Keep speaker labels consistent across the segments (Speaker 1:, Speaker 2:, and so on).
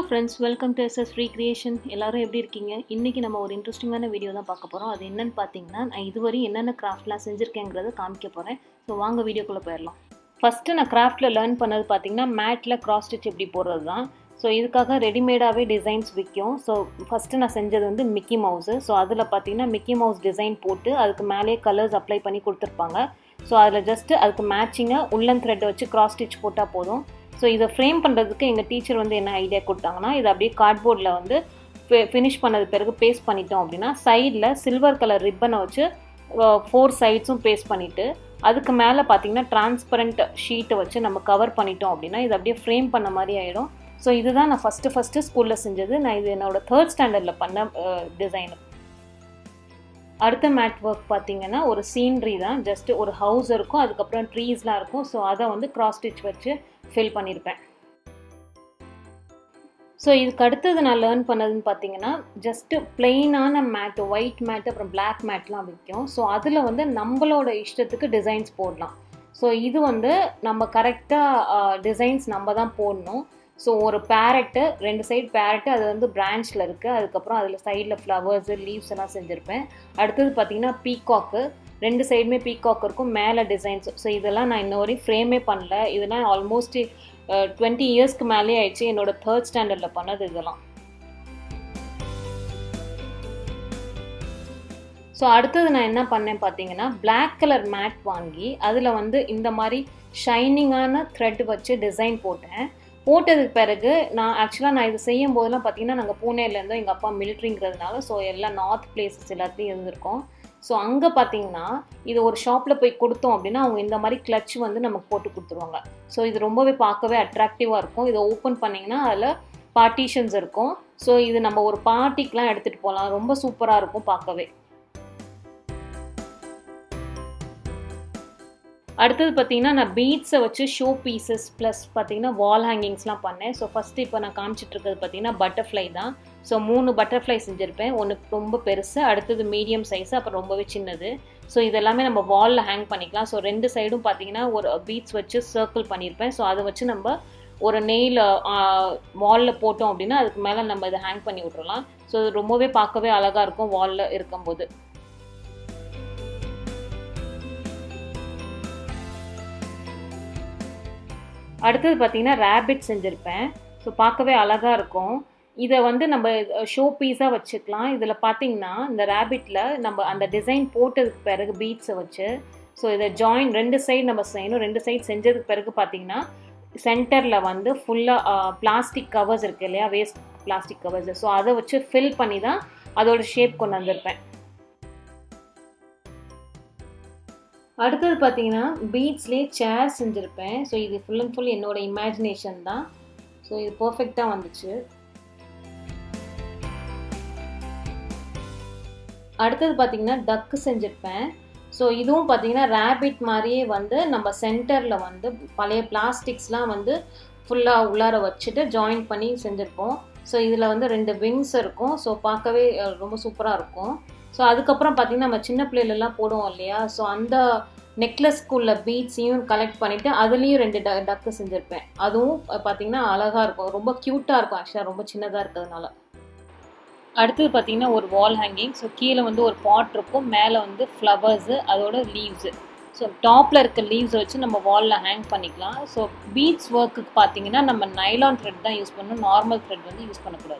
Speaker 1: friends welcome to SS free creation எல்லாரும் எப்படி இருக்கீங்க இன்றைக்கி நம்ம ஒரு இன்ட்ரெஸ்டிங்கான வீடியோ தான் பார்க்க போகிறோம் அது என்னன்னு பார்த்தீங்கன்னா நான் இதுவரை என்னென்ன கிராஃப்ட்லாம் செஞ்சுருக்கேங்கிறத காமிக்க போகிறேன் ஸோ வாங்க வீடியோக்குள்ளே போயிடலாம் ஃபஸ்ட்டு நான் கிராஃப்ட்டில் லேர்ன் பண்ணது பார்த்தீங்கன்னா மேட்டில் கிராஸ் ஸ்டிச் எப்படி போடுறது தான் ஸோ இதுக்காக ரெடிமேடாகவே டிசைன்ஸ் விற்கும் ஸோ ஃபஸ்ட்டு நான் செஞ்சது வந்து மிக்கி மவுஸு ஸோ அதில் பார்த்தீங்கன்னா மிக்கி மவுஸ் டிசைன் போட்டு அதுக்கு மேலேயே கலர்ஸ் அப்ளை பண்ணி கொடுத்துருப்பாங்க ஸோ அதில் ஜஸ்ட்டு அதுக்கு மேட்சிங்காக உள்ளன் த்ரெட்டை வச்சு கிராஸ் ஸ்டிச் போட்டால் போதும் ஸோ இதை ஃப்ரேம் பண்ணுறதுக்கு எங்கள் டீச்சர் வந்து என்ன ஐடியா கொடுத்தாங்கன்னா இதை அப்படியே கார்ட்போர்டில் வந்து ஃபினிஷ் பண்ணது பிறகு பேஸ்ட் பண்ணிட்டோம் அப்படின்னா சைடில் சில்வர் கலர் ரிப்பனை வச்சு ஃபோர் சைட்ஸும் பேஸ்ட் பண்ணிவிட்டு அதுக்கு மேலே பார்த்தீங்கன்னா டிரான்ஸ்பரண்ட் ஷீட்டை வச்சு நம்ம கவர் பண்ணிட்டோம் அப்படின்னா இது அப்படியே ஃப்ரேம் பண்ண மாதிரி ஆகிடும் ஸோ இதுதான் நான் ஃபஸ்ட்டு ஃபஸ்ட்டு ஸ்கூலில் செஞ்சது நான் இது என்னோட தேர்ட் ஸ்டாண்டர்டில் பண்ண டிசைனு அடுத்த மேட் ஒர்க் பார்த்தீங்கன்னா ஒரு சீன்ரி தான் ஜஸ்ட் ஒரு ஹவுஸ் இருக்கும் அதுக்கப்புறம் ட்ரீஸ்லாம் இருக்கும் ஸோ அதை வந்து கிராஸ் ஸ்டிச் வச்சு ஃபில் பண்ணியிருப்பேன் ஸோ இதுக்கு அடுத்தது நான் லேர்ன் பண்ணதுன்னு பார்த்தீங்கன்னா ஜஸ்ட்டு பிளெயினான மேட் ஒயிட் மேட் அப்புறம் பிளாக் மேட்லாம் விற்கும் ஸோ அதில் வந்து நம்மளோட இஷ்டத்துக்கு டிசைன்ஸ் போடலாம் ஸோ இது வந்து நம்ம கரெக்டாக டிசைன்ஸ் நம்ம தான் போடணும் ஸோ ஒரு பேரட்டு ரெண்டு சைடு பேரட்டு அது வந்து பிரான்ச்சில் இருக்குது அதுக்கப்புறம் அதில் சைடில் ஃப்ளவர்ஸு லீவ்ஸ் எல்லாம் செஞ்சுருப்பேன் அடுத்தது பார்த்திங்கன்னா பீகாக்கு ரெண்டு சைடுமே பீகாக் இருக்கும் மேலே டிசைன்ஸ் ஸோ இதெல்லாம் நான் இன்ன வரையும் ஃப்ரேமே பண்ணல இதெல்லாம் ஆல்மோஸ்ட் டுவெண்ட்டி இயர்ஸ்க்கு மேலே ஆயிடுச்சு என்னோட தேர்ட் ஸ்டாண்டர்டில் பண்ணது இதெல்லாம் ஸோ அடுத்தது நான் என்ன பண்ணேன் பார்த்தீங்கன்னா பிளாக் கலர் மேட் வாங்கி அதில் வந்து இந்த மாதிரி ஷைனிங்கான த்ரெட் வச்சு டிசைன் போட்டேன் போட்டதுக்கு பிறகு நான் ஆக்சுவலாக நான் இது செய்யும் போதெல்லாம் பார்த்தீங்கன்னா நாங்கள் பூனேலேருந்தோ எங்கள் அப்பா மிலிட்ரிங்கிறதுனால ஸோ எல்லாம் நார்த் பிளேசஸ் எல்லாத்தையும் இருந்திருக்கோம் ஸோ அங்கே பார்த்தீங்கன்னா இது ஒரு ஷாப்பில் போய் கொடுத்தோம் அப்படின்னா அவங்க இந்த மாதிரி கிளச் வந்து நமக்கு போட்டு கொடுத்துருவாங்க ஸோ இது ரொம்பவே பார்க்கவே அட்ராக்டிவாக இருக்கும் இதை ஓப்பன் பண்ணிங்கன்னா அதில் பார்ட்டிஷன்ஸ் இருக்கும் ஸோ இது நம்ம ஒரு பார்ட்டிக்கெலாம் எடுத்துகிட்டு போகலாம் ரொம்ப சூப்பராக இருக்கும் பார்க்கவே அடுத்தது பார்த்தீங்கன்னா நான் பீட்ஸை வச்சு ஷோ பீசஸ் ப்ளஸ் பார்த்தீங்கன்னா வால் ஹேங்கிங்ஸ்லாம் பண்ணேன் ஸோ ஃபஸ்ட்டு இப்போ நான் காமிச்சிட்டு இருக்கிறது பார்த்தீங்கன்னா பட்டர்ஃப்ளை தான் ஸோ மூணு பட்டர்ஃப்ளை செஞ்சுருப்பேன் ஒன்று ரொம்ப பெருசு அடுத்தது மீடியம் சைஸ் அப்புறம் ரொம்பவே சின்னது ஸோ இதெல்லாமே நம்ம வாலில் ஹேங் பண்ணிக்கலாம் ஸோ ரெண்டு சைடும் பார்த்தீங்கன்னா ஒரு பீட்ஸ் வச்சு சர்க்கிள் பண்ணியிருப்பேன் ஸோ அதை வச்சு நம்ம ஒரு நெயில் வாலில் போட்டோம் அப்படின்னா அதுக்கு மேலே நம்ம இதை ஹேங் பண்ணி விட்றலாம் ஸோ இது ரொம்பவே பார்க்கவே அழகாக இருக்கும் வாலில் இருக்கும்போது அடுத்தது பார்த்தீங்கன்னா ரேபிட் செஞ்சுருப்பேன் ஸோ பார்க்கவே அழகாக இருக்கும் இதை வந்து நம்ம ஷோ பீஸாக வச்சுக்கலாம் இதில் பார்த்தீங்கன்னா இந்த ரேபிட்டில் நம்ம அந்த டிசைன் போட்டதுக்கு பிறகு பீட்ஸை வச்சு ஸோ இதை ஜாயின் ரெண்டு சைடு நம்ம செய்யணும் ரெண்டு சைடு செஞ்சதுக்கு பிறகு பார்த்தீங்கன்னா சென்டரில் வந்து ஃபுல்லாக பிளாஸ்டிக் கவர்ஸ் இருக்குது இல்லையா வேஸ்ட் பிளாஸ்டிக் கவர்ஸ் ஸோ அதை வச்சு ஃபில் பண்ணி தான் அதோட ஷேப் கொண்டு வந்திருப்பேன் அடுத்தது பார்த்தீங்கன்னா பீட்ஸ்லேயே சேர் செஞ்சுருப்பேன் ஸோ இது ஃபுல் அண்ட் ஃபுல் என்னோட இமேஜினேஷன் தான் ஸோ இது பர்ஃபெக்டாக வந்துச்சு அடுத்தது பார்த்தீங்கன்னா டக்கு செஞ்சுருப்பேன் ஸோ இதுவும் பார்த்தீங்கன்னா ரேபிட் மாதிரியே வந்து நம்ம சென்டரில் வந்து பழைய பிளாஸ்டிக்ஸ்லாம் வந்து ஃபுல்லாக உள்ளார வச்சுட்டு ஜாயின் பண்ணி செஞ்சுருப்போம் ஸோ இதில் வந்து ரெண்டு விங்ஸ் இருக்கும் ஸோ பார்க்கவே ரொம்ப சூப்பராக இருக்கும் ஸோ அதுக்கப்புறம் பார்த்தீங்கன்னா நம்ம சின்ன பிள்ளைலலாம் போடுவோம் இல்லையா ஸோ அந்த நெக்லஸ்க்குள்ள பீட்ஸையும் கலெக்ட் பண்ணிவிட்டு அதுலேயும் ரெண்டு ட டக்கு செஞ்சுருப்பேன் அதுவும் பார்த்தீங்கன்னா அழகாக இருக்கும் ரொம்ப க்யூட்டாக இருக்கும் ஆக்சுவலாக ரொம்ப சின்னதாக இருக்கிறதுனால அடுத்தது பார்த்தீங்கன்னா ஒரு வால் ஹேங்கிங் ஸோ கீழே வந்து ஒரு பாட் இருக்கும் மேலே வந்து ஃப்ளவர்ஸு அதோட லீவ்ஸு ஸோ டாப்பில் இருக்க லீவ்ஸை வச்சு நம்ம வாலில் ஹேங் பண்ணிக்கலாம் ஸோ பீட்ஸ் ஒர்க்குக்கு பார்த்தீங்கன்னா நம்ம நைலான் த்ரெட் தான் யூஸ் பண்ணணும் நார்மல் த்ரெட் வந்து யூஸ் பண்ணக்கூடாது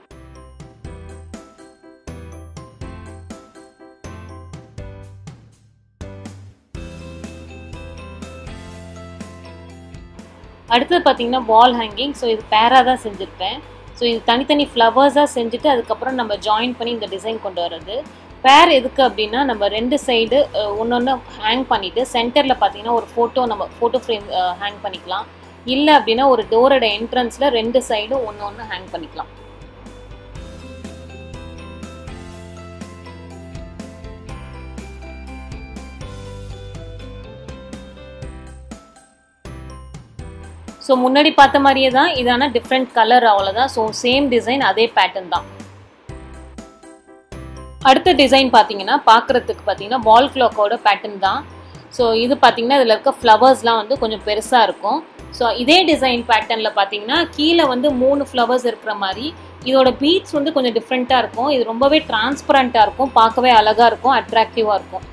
Speaker 1: அடுத்தது பார்த்தீங்கன்னா வால் ஹேங்கிங் ஸோ இது பேராக தான் செஞ்சுருப்பேன் ஸோ இது தனித்தனி ஃப்ளவர்ஸாக செஞ்சுட்டு அதுக்கப்புறம் நம்ம ஜாயின் பண்ணி இந்த டிசைன் கொண்டு வர்றது பேர் எதுக்கு அப்படின்னா நம்ம ரெண்டு சைடு ஒன்று ஒன்று ஹேங் பண்ணிவிட்டு சென்டரில் பார்த்தீங்கன்னா ஒரு ஃபோட்டோ நம்ம ஃபோட்டோ ஃப்ரேம் ஹேங் பண்ணிக்கலாம் இல்லை அப்படின்னா ஒரு டோரோட என்ட்ரன்ஸில் ரெண்டு சைடும் ஒன்று ஒன்று ஹேங் பண்ணிக்கலாம் ஸோ முன்னாடி பார்த்த மாதிரியே தான் இதான டிஃப்ரெண்ட் கலர் அவ்வளோதான் ஸோ சேம் டிசைன் அதே பேட்டர்ன் தான் அடுத்த டிசைன் பார்த்தீங்கன்னா பார்க்குறதுக்கு பார்த்தீங்கன்னா வால் கிளாக்கோட பேட்டர்ன் தான் ஸோ இது பார்த்தீங்கன்னா இதில் இருக்க ஃப்ளவர்ஸ்லாம் வந்து கொஞ்சம் பெருசாக இருக்கும் ஸோ இதே டிசைன் பேட்டர்னில் பார்த்தீங்கன்னா கீழே வந்து மூணு ஃப்ளவர்ஸ் இருக்கிற மாதிரி இதோட பீட்ஸ் வந்து கொஞ்சம் டிஃப்ரெண்ட்டாக இருக்கும் இது ரொம்பவே டிரான்ஸ்பரண்ட்டாக இருக்கும் பார்க்கவே அழகாக இருக்கும் அட்ராக்டிவாக இருக்கும்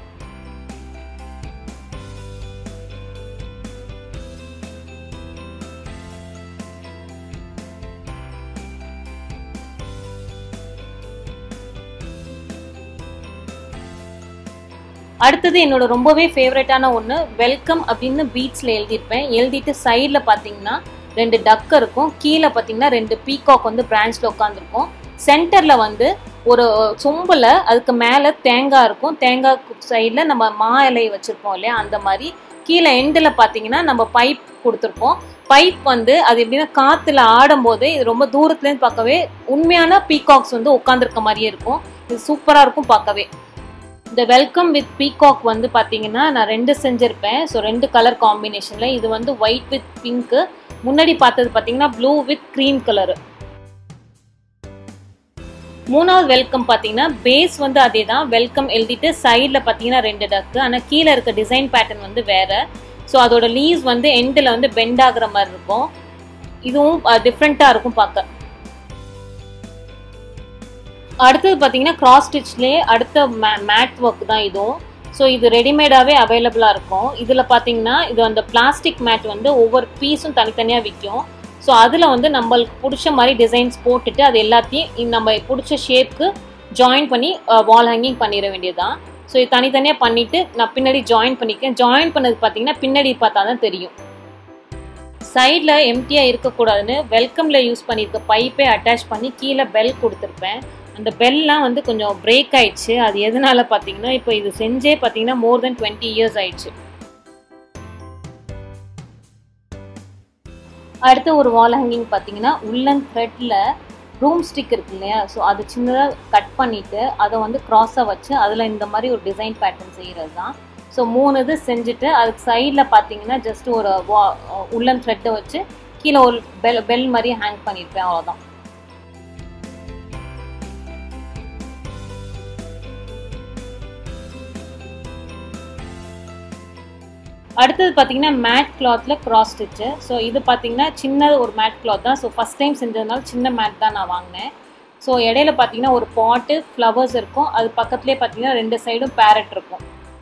Speaker 1: அடுத்தது என்னோட ரொம்பவே ஃபேவரட்டான ஒன்று வெல்கம் அப்படின்னு பீட்ஸில் எழுதியிருப்பேன் எழுதிட்டு சைடில் பார்த்தீங்கன்னா ரெண்டு டக் இருக்கும் கீழே பார்த்தீங்கன்னா ரெண்டு பீகாக் வந்து பிரான்ச்சில் உட்காந்துருக்கும் சென்டரில் வந்து ஒரு சொம்பில் அதுக்கு மேலே தேங்காய் இருக்கும் தேங்காய் சைடில் நம்ம மா இலையை வச்சுருப்போம் இல்லையா அந்த மாதிரி கீழே எண்டில் பார்த்தீங்கன்னா நம்ம பைப் கொடுத்துருப்போம் பைப் வந்து அது எப்படின்னா காற்றுல ஆடும்போது இது ரொம்ப தூரத்துலேருந்து பார்க்கவே உண்மையான பீகாக்ஸ் வந்து உட்காந்துருக்க மாதிரியே இருக்கும் இது சூப்பராக இருக்கும் பார்க்கவே இந்த வெல்கம் வித் பீகாக் வந்து பார்த்தீங்கன்னா நான் ரெண்டு செஞ்சுருப்பேன் ஸோ ரெண்டு கலர் காம்பினேஷனில் இது வந்து ஒயிட் வித் பிங்க்கு முன்னாடி பார்த்தது பார்த்தீங்கன்னா ப்ளூ வித் க்ரீம் கலரு மூணாவது வெல்கம் பார்த்தீங்கன்னா பேஸ் வந்து அதே தான் வெல்கம் எழுதிட்டு சைடில் பார்த்தீங்கன்னா ரெண்டு டக்கு ஆனால் கீழே இருக்க டிசைன் பேட்டர்ன் வந்து வேறு ஸோ அதோட லீவ்ஸ் வந்து எண்டில் வந்து பெண்ட் ஆகுற மாதிரி இருக்கும் இதுவும் டிஃப்ரெண்ட்டாக இருக்கும் பார்க்க அடுத்தது பார்த்தீங்கன்னா கிராஸ் ஸ்டிச்லேயே அடுத்த மே மேட் ஒர்க் தான் இதுவும் ஸோ இது ரெடிமேடாகவே அவைலபிளாக இருக்கும் இதில் பார்த்தீங்கன்னா இது அந்த பிளாஸ்டிக் மேட் வந்து ஒவ்வொரு பீஸும் தனித்தனியாக விற்கும் ஸோ அதில் வந்து நம்மளுக்கு பிடிச்ச மாதிரி டிசைன்ஸ் போட்டுட்டு அது எல்லாத்தையும் நம்ம பிடிச்ச ஷேப்க்கு ஜாயின் பண்ணி வால் ஹேங்கிங் பண்ணிட வேண்டியதுதான் ஸோ இது தனித்தனியாக பண்ணிவிட்டு நான் பின்னாடி ஜாயின் பண்ணிக்கேன் ஜாயின் பண்ணது பார்த்தீங்கன்னா பின்னாடி பார்த்தா தான் தெரியும் சைடில் எம்டியாக இருக்கக்கூடாதுன்னு வெல்கமில் யூஸ் பண்ணியிருக்க பைப்பே அட்டாச் பண்ணி கீழே பெல் கொடுத்துருப்பேன் அந்த பெல்லாம் வந்து கொஞ்சம் பிரேக் ஆயிடுச்சு அது எதனால பார்த்தீங்கன்னா இப்போ இது செஞ்சே பார்த்தீங்கன்னா மோர் தென் டுவெண்ட்டி இயர்ஸ் ஆயிடுச்சு அடுத்து ஒரு வால் ஹேங்கிங் பார்த்தீங்கன்னா உள்ளன் த்ரெட்டில் ரூம் ஸ்டிக் இருக்கு இல்லையா ஸோ அது சின்னதாக கட் பண்ணிவிட்டு அதை வந்து க்ராஸாக வச்சு அதில் இந்த மாதிரி ஒரு டிசைன் பேட்டர்ன் செய்கிறது தான் ஸோ மூணு இது செஞ்சுட்டு அதுக்கு சைடில் பார்த்தீங்கன்னா ஜஸ்ட் ஒரு வா உள்ளன் த்ரெட்டை வச்சு கீழே ஒரு பெல் பெல் மாதிரி ஹேங் பண்ணியிருப்பேன் அவ்வளோதான் அடுத்தது பார்த்தீங்கன்னா மேட் கிளாத்தில் க்ராஸ் ஸ்டிச்சு ஸோ இது பார்த்தீங்கன்னா சின்ன ஒரு மேட் கிளாத் தான் ஸோ ஃபஸ்ட் டைம் செஞ்சதுனால சின்ன மேட் தான் நான் வாங்கினேன் ஸோ இடையில பார்த்தீங்கன்னா ஒரு பாட்டு ஃப்ளவர்ஸ் இருக்கும் அது பக்கத்துலேயே பார்த்தீங்கன்னா ரெண்டு சைடும் பேரட் இருக்கும்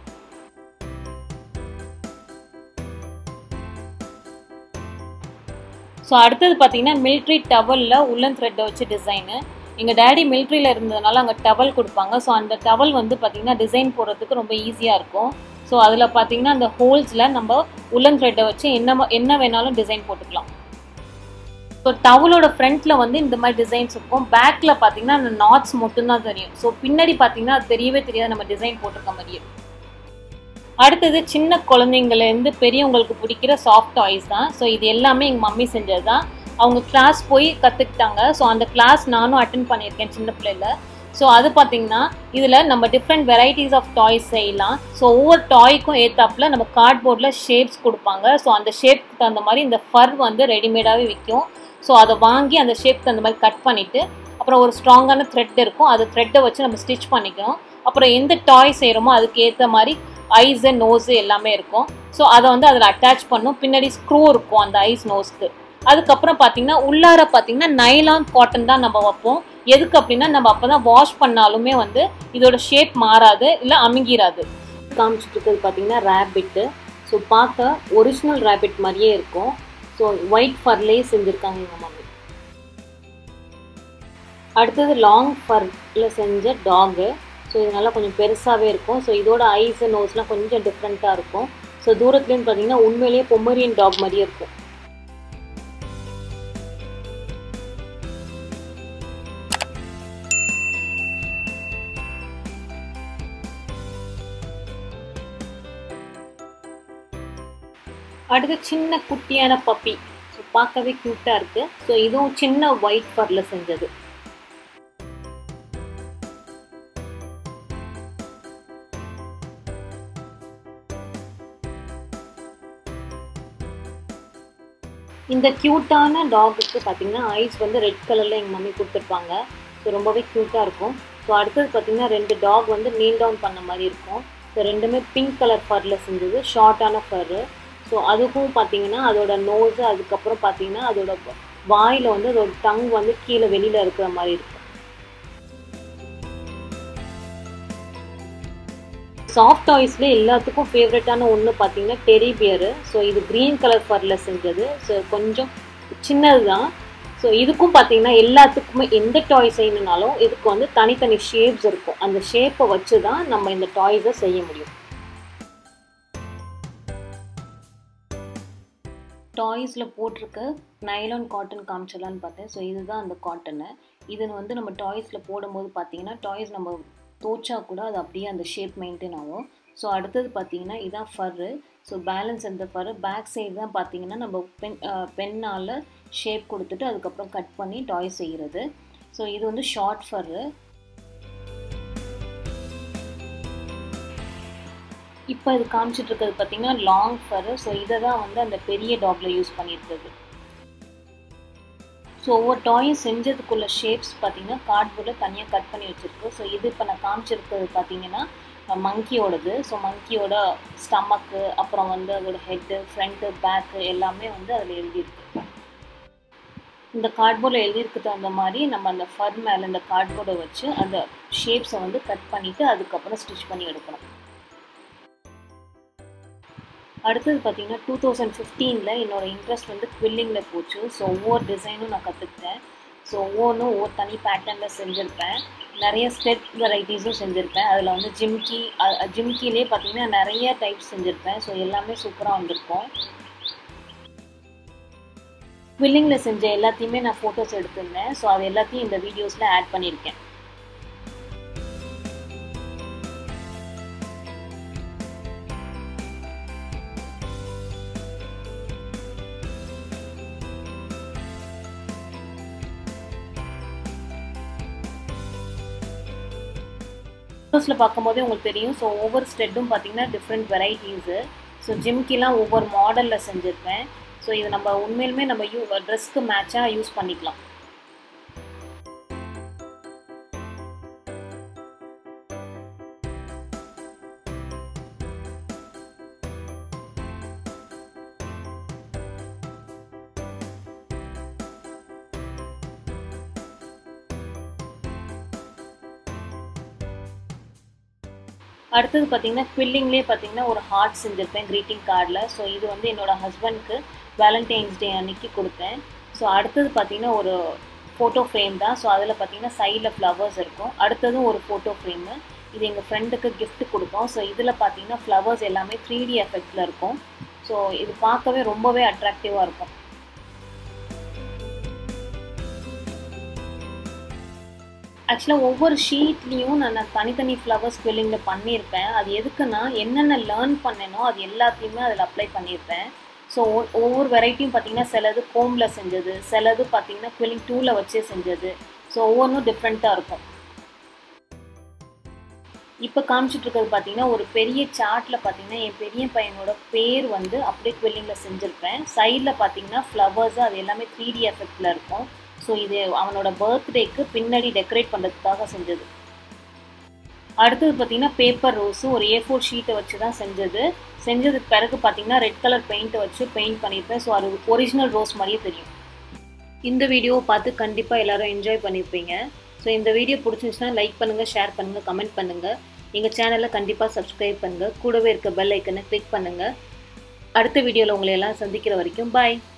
Speaker 1: ஸோ அடுத்தது பார்த்தீங்கன்னா மிலிட்ரி டவலில் உள்ளன் த்ரெட்டை வச்சு டிசைனு எங்கள் டேடி மிலிட்ரியில் இருந்ததுனால அங்கே டவல் கொடுப்பாங்க ஸோ அந்த டவல் வந்து பார்த்திங்கன்னா டிசைன் போடுறதுக்கு ரொம்ப ஈஸியாக இருக்கும் ஸோ அதில் பார்த்தீங்கன்னா அந்த ஹோல்ஸில் நம்ம உள்ளன் த்ரெட்டை வச்சு என்ன என்ன வேணாலும் டிசைன் போட்டுக்கலாம் ஸோ டவலோட ஃப்ரண்ட்டில் வந்து இந்த மாதிரி டிசைன்ஸ் இருக்கும் பேக்கில் பார்த்தீங்கன்னா அந்த நாட்ஸ் மட்டும்தான் தெரியும் ஸோ பின்னாடி பார்த்தீங்கன்னா அது தெரியவே தெரியாது நம்ம டிசைன் போட்டிருக்க மாதிரியே அடுத்தது சின்ன குழந்தைங்கலேருந்து பெரியவங்களுக்கு பிடிக்கிற சாஃப்ட் டாய்ஸ் தான் ஸோ இது எல்லாமே எங்கள் மம்மி செஞ்சது தான் அவங்க கிளாஸ் போய் கற்றுக்கிட்டாங்க ஸோ அந்த கிளாஸ் நானும் அட்டன் பண்ணியிருக்கேன் சின்ன பிள்ளைல ஸோ அது பார்த்தீங்கன்னா இதில் நம்ம டிஃப்ரெண்ட் வெரைட்டிஸ் ஆஃப் டாய்ஸ் செய்யலாம் ஸோ ஒவ்வொரு டாய்க்கும் ஏற்றாப்புல நம்ம கார்ட்போர்டில் ஷேப்ஸ் கொடுப்பாங்க ஸோ அந்த ஷேப்க்கு தகுந்த மாதிரி இந்த ஃபர் வந்து ரெடிமேடாகவே விற்கும் ஸோ அதை வாங்கி அந்த ஷேப்க்கு அந்த மாதிரி கட் பண்ணிவிட்டு அப்புறம் ஒரு ஸ்ட்ராங்கான த்ரெட் இருக்கும் அந்த த்ரெட்டை வச்சு நம்ம ஸ்டிச் பண்ணிக்கணும் அப்புறம் எந்த டாய் செய்கிறோமோ அதுக்கு ஏற்ற மாதிரி ஐஸு நோஸு எல்லாமே இருக்கும் ஸோ அதை வந்து அதில் அட்டாச் பண்ணும் பின்னாடி ஸ்க்ரூ இருக்கும் அந்த ஐஸ் நோஸ்க்கு அதுக்கப்புறம் பார்த்தீங்கன்னா உள்ளார பார்த்தீங்கன்னா நைலான் காட்டன் தான் நம்ம வைப்போம் எதுக்கு அப்படின்னா நம்ம அப்போ தான் வாஷ் பண்ணாலுமே வந்து இதோட ஷேப் மாறாது இல்லை அமுங்கிராது காமிச்சிட்டு இருக்கிறது பார்த்தீங்கன்னா ரேபிட்டு ஸோ பார்க்க ஒரிஜினல் ரேபிட் மாதிரியே இருக்கும் ஸோ ஒயிட் ஃபர்லேயே செஞ்சுருக்காங்க எங்கள் மம்மி அடுத்தது லாங் ஃபர்ல செஞ்ச டாகு ஸோ இது நல்லா கொஞ்சம் பெருசாகவே இருக்கும் ஸோ இதோட ஐஸ் நோஸ்லாம் கொஞ்சம் டிஃப்ரெண்ட்டாக இருக்கும் ஸோ தூரத்துலேருந்து பார்த்தீங்கன்னா உண்மையிலேயே பொம்மரியன் டாக் மாதிரியே இருக்கும் அடுத்து சின்ன குட்டியான பப்பி ஸோ பார்க்கவே க்யூட்டாக இருக்குது ஸோ இதுவும் சின்ன ஒயிட் ஃபரில் செஞ்சது இந்த க்யூட்டான டாகுக்கு பார்த்தீங்கன்னா ஐஸ் வந்து ரெட் கலரில் எங்கள் மம்மி கொடுத்துருப்பாங்க ஸோ ரொம்பவே க்யூட்டாக இருக்கும் ஸோ அடுத்தது பார்த்தீங்கன்னா ரெண்டு டாக் வந்து நீல் டவுன் பண்ண மாதிரி இருக்கும் ஸோ ரெண்டுமே பிங்க் கலர் ஃபரில் செஞ்சது ஷார்ட்டான ஃபரு ஸோ அதுக்கும் பார்த்தீங்கன்னா அதோட நோஸு அதுக்கப்புறம் பார்த்தீங்கன்னா அதோட வாயில் வந்து அதோட டங் வந்து கீழே வெளியில் இருக்கிற மாதிரி இருக்கும் சாஃப்ட் டாய்ஸ்ல எல்லாத்துக்கும் ஃபேவரட்டான ஒன்று பார்த்தீங்கன்னா டெரி பியரு ஸோ இது க்ரீன் கலர் ஃபரில் செஞ்சது ஸோ கொஞ்சம் சின்னது தான் ஸோ இதுக்கும் பார்த்தீங்கன்னா எல்லாத்துக்குமே எந்த டாய் செய்யணுனாலும் இதுக்கு வந்து தனித்தனி ஷேப்ஸ் இருக்கும் அந்த ஷேப்பை வச்சு தான் நம்ம இந்த டாய்ஸை செய்ய முடியும் டாய்ஸில் போட்டிருக்க நைலான் காட்டன் காமிச்சலான்னு பார்த்தேன் ஸோ இதுதான் அந்த காட்டனு இதை வந்து நம்ம டாய்ஸில் போடும்போது பார்த்தீங்கன்னா டாய்ஸ் நம்ம தோச்சா கூட அது அப்படியே அந்த ஷேப் மெயின்டைன் ஆகும் ஸோ அடுத்தது பார்த்தீங்கன்னா இதான் ஃபர்ரு ஸோ பேலன்ஸ் அந்த ஃபர்ரு பேக் சைடு தான் பார்த்தீங்கன்னா நம்ம பென் பென்னால் ஷேப் கொடுத்துட்டு அதுக்கப்புறம் கட் பண்ணி டாய் செய்கிறது ஸோ இது வந்து ஷார்ட் ஃபர்ரு இப்போ இது காமிச்சிட்டு இருக்கிறது பார்த்தீங்கன்னா லாங் ஃபர்ரு ஸோ இதை தான் வந்து அந்த பெரிய டாக்ல யூஸ் பண்ணியிருக்குது ஸோ ஒவ்வொரு டாயும் செஞ்சதுக்குள்ள ஷேப்ஸ் பார்த்தீங்கன்னா கார்ட்போர்டில் தனியாக கட் பண்ணி வச்சுருக்கு ஸோ இது இப்போ நான் காமிச்சிருக்கிறது பார்த்தீங்கன்னா மங்கியோடது ஸோ மங்கியோட ஸ்டமக்கு அப்புறம் வந்து அதோட ஹெட்டு ஃப்ரண்ட்டு பேக்கு எல்லாமே வந்து அதில் எழுதியிருக்கு இந்த கார்ட்போர்டில் எழுதியிருக்கு தகுந்த மாதிரி நம்ம அந்த ஃபர் மேலே இந்த கார்ட்போர்டை வச்சு அந்த ஷேப்ஸை வந்து கட் பண்ணிவிட்டு அதுக்கப்புறம் ஸ்டிச் பண்ணி எடுக்கணும் அடுத்தது பார்த்தீங்கன்னா டூ தௌசண்ட் ஃபிஃப்டீனில் என்னோடய இன்ட்ரெஸ்ட் வந்து குவில்லிங்கில் போச்சு ஸோ ஒவ்வொரு டிசைனும் நான் கற்றுக்கிட்டேன் ஸோ ஒவ்வொன்றும் ஒவ்வொரு தனி பேட்டர்னில் செஞ்சுருப்பேன் நிறைய ஸ்டெப் வெரைட்டிஸும் செஞ்சுருப்பேன் அதில் வந்து ஜிம்கி ஜிம்கிலே பார்த்தீங்கன்னா நிறைய டைப்ஸ் செஞ்சுருப்பேன் ஸோ எல்லாமே சூப்பராக வந்திருக்கும் குவில்லிங்கில் செஞ்ச எல்லாத்தையுமே நான் ஃபோட்டோஸ் எடுத்திருந்தேன் ஸோ அது எல்லாத்தையும் இந்த வீடியோஸில் ஆட் பண்ணியிருக்கேன் ஃபோட்டோஸில் பார்க்கும்போதே உங்களுக்கு தெரியும் ஸோ ஒவ்வொரு ஸ்டெட்டும் பார்த்தீங்கன்னா டிஃப்ரெண்ட் வெரைட்டிஸு ஸோ ஜிம்கிலாம் ஒவ்வொரு மாடலில் செஞ்சுருப்பேன் ஸோ இது நம்ம உண்மையிலுமே நம்ம யூ ட்ரெஸ்க்கு மேட்சாக யூஸ் பண்ணிக்கலாம் அடுத்தது பார்த்தீங்கன்னா குவில்லிங்லேயே பார்த்தீங்கன்னா ஒரு ஹார்ட் செஞ்சுருப்பேன் க்ரீட்டிங் கார்டில் ஸோ இது வந்து என்னோடய ஹஸ்பண்ட்க்கு வேலண்டைன்ஸ் டே அன்னைக்கு கொடுத்தேன் ஸோ அடுத்தது பார்த்தீங்கன்னா ஒரு ஃபோட்டோ ஃப்ரேம் தான் ஸோ அதில் பார்த்தீங்கன்னா சைடில் ஃப்ளவர்ஸ் இருக்கும் அடுத்ததும் ஒரு ஃபோட்டோ ஃப்ரேமு இது எங்கள் ஃப்ரெண்டுக்கு கிஃப்ட் கொடுத்தோம் ஸோ இதில் பார்த்தீங்கன்னா ஃப்ளவர்ஸ் எல்லாமே த்ரீ டி எஃபெக்டில் இருக்கும் ஸோ இது பார்க்கவே ரொம்பவே அட்ராக்டிவாக இருக்கும் ஆக்சுவலாக ஒவ்வொரு ஷீட்லேயும் நான் தனித்தனி ஃப்ளவர்ஸ் குவில்லிங்கில் பண்ணியிருப்பேன் அது எதுக்குன்னா என்னென்ன லேர்ன் பண்ணேனோ அது எல்லாத்தையுமே அதில் அப்ளை பண்ணியிருப்பேன் ஸோ ஒவ்வொரு வெரைட்டியும் பார்த்தீங்கன்னா சிலது கோமில் செஞ்சது சிலது பார்த்தீங்கன்னா குவில்லிங் டூவில் வச்சே செஞ்சது ஸோ ஒவ்வொன்றும் டிஃப்ரெண்ட்டாக இருக்கும் இப்போ காமிச்சிட்டு இருக்கிறது பார்த்தீங்கன்னா ஒரு பெரிய சார்ட்டில் பார்த்தீங்கன்னா என் பெரிய பையனோட பேர் வந்து அப்படியே குவில்லிங்கில் செஞ்சுருப்பேன் சைடில் பார்த்தீங்கன்னா ஃப்ளவர்ஸு அது எல்லாமே த்ரீ டி எஃபெக்டில் இருக்கும் ஸோ இது அவனோட பர்த்டேக்கு பின்னாடி டெக்கரேட் பண்ணுறதுக்காக செஞ்சது அடுத்தது பார்த்தீங்கன்னா பேப்பர் ரோஸு ஒரு ஏ ஃபோர் ஷீட்டை வச்சு தான் செஞ்சது செஞ்சதுக்கு பிறகு பார்த்தீங்கன்னா ரெட் கலர் பெயிண்ட்டை வச்சு பெயிண்ட் பண்ணியிருப்பேன் ஸோ அது ஒரிஜினல் ரோஸ் மாதிரியே தெரியும் இந்த வீடியோவை பார்த்து கண்டிப்பாக எல்லோரும் என்ஜாய் பண்ணியிருப்பீங்க ஸோ இந்த வீடியோ பிடிச்சிருந்துச்சுன்னா லைக் பண்ணுங்கள் ஷேர் பண்ணுங்கள் கமெண்ட் பண்ணுங்கள் எங்கள் சேனலை கண்டிப்பாக சப்ஸ்கிரைப் பண்ணுங்கள் கூடவே இருக்க பெல் ஐக்கனை கிளிக் பண்ணுங்கள் அடுத்த வீடியோவில் உங்களை எல்லாம் சந்திக்கிற வரைக்கும் பாய்